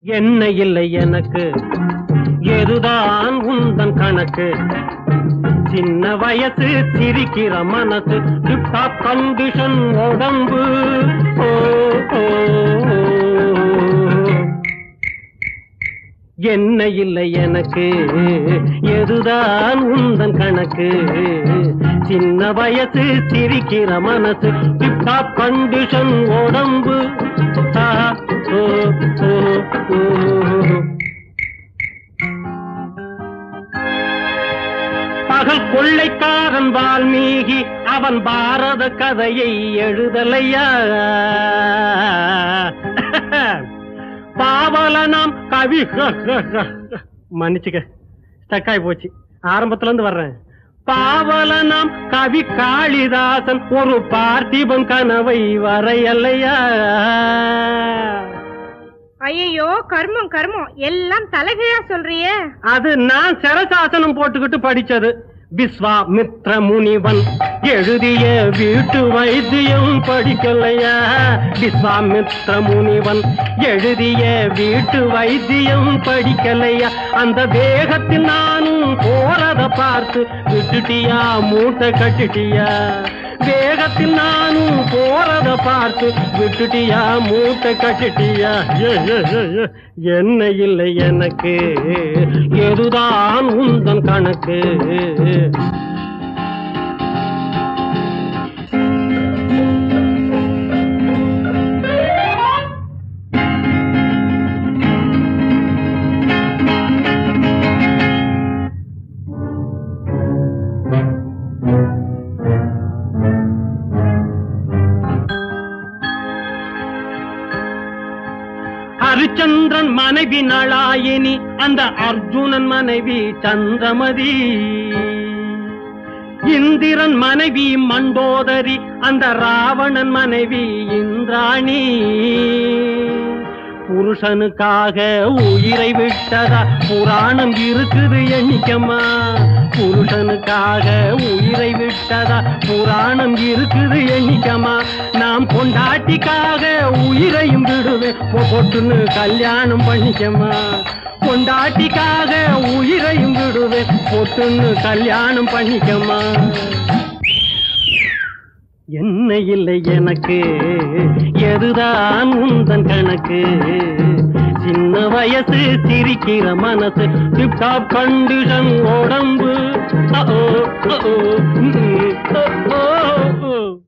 என்ன இல்லை எனக்கு எதுதான் உந்தன் கணக்கு சின்ன வயசு சிரிக்கிற மனசு டிப்டாப் கண்டிஷன் உடம்பு ஓ, ஓ, ஓ. என்ன இல்லை எனக்கு எதுதான் உந்தன் கணக்கு சின்ன வயசு சிரிக்கிற மனசு டிப்டாப் கண்டிஷன் உடம்பு ஆ, ஓ, ஓ, ஓ. பகல் கொள்ளைக்காரன் வால்மீகி அவன் பாரத கதையை எழுதலையா பாவலனாம் கவி மன்னிச்சுக்க ஸ்டக்காய் போச்சு ஆரம்பத்துல இருந்து வர்றேன் பாவலனாம் கவி காளிதாசன் ஒரு பார்த்திபன் கனவை வரையலையா ஐயோ கர்மம் கர்மம் எல்லாம் தலைகீழா சொல்றியே அது நான் சிரசாசனம் போட்டுக்கிட்டு படிச்சது விஸ்வாமித்ர முனிவன் எழுதிய வீட்டு வைத்தியம் படிக்கலையா விஸ்வாமித்ர முனிவன் எழுதிய வீட்டு வைத்தியம் படிக்கலையா அந்த வேகத்தில் நானும் போறத பார்த்து விட்டுட்டியா மூட்டை கட்டிட்டியா வேகத்தில் நானும் போறத பார்த்து விட்டுட்டியா மூட்டை கட்டிட்டியா ஏ, ஏ, ஏ, ஏ. என்ன இல்லை எனக்கு எதுதான் உந்தன் கணக்கு ஹரிச்சந்திரன் மனைவி நளாயினி அந்த அர்ஜுனன் மனைவி சந்திரமதி இந்திரன் மனைவி மண்டோதரி அந்த ராவணன் மனைவி இந்திராணி புருஷனுக்காக உயிரை விட்டதா புராணம் இருக்குது எண்ணிக்கம்மா புருஷனுக்காக உயிரை விட்டதா புராணம் இருக்குது எண்ணிக்கம்மா நாம் பொண்டாட்டிக்காக உயிரையும் விடுவேன் பொ- பொட்டுன்னு கல்யாணம் பண்ணிக்கம்மா பொண்டாட்டிக்காக உயிரையும் விடுவேன் பொட்டுன்னு கல்யாணம் பண்ணிக்கம்மா என்ன இல்லை எனக்கு எதுதான் உந்தன் கணக்கு சின்ன வயசு சிரிக்கிற மனசு டிப்டாப் கண்டிஷன் உடம்பு அ, ஓ, அ, ஓ, ம், அ, ஓ, ஓ.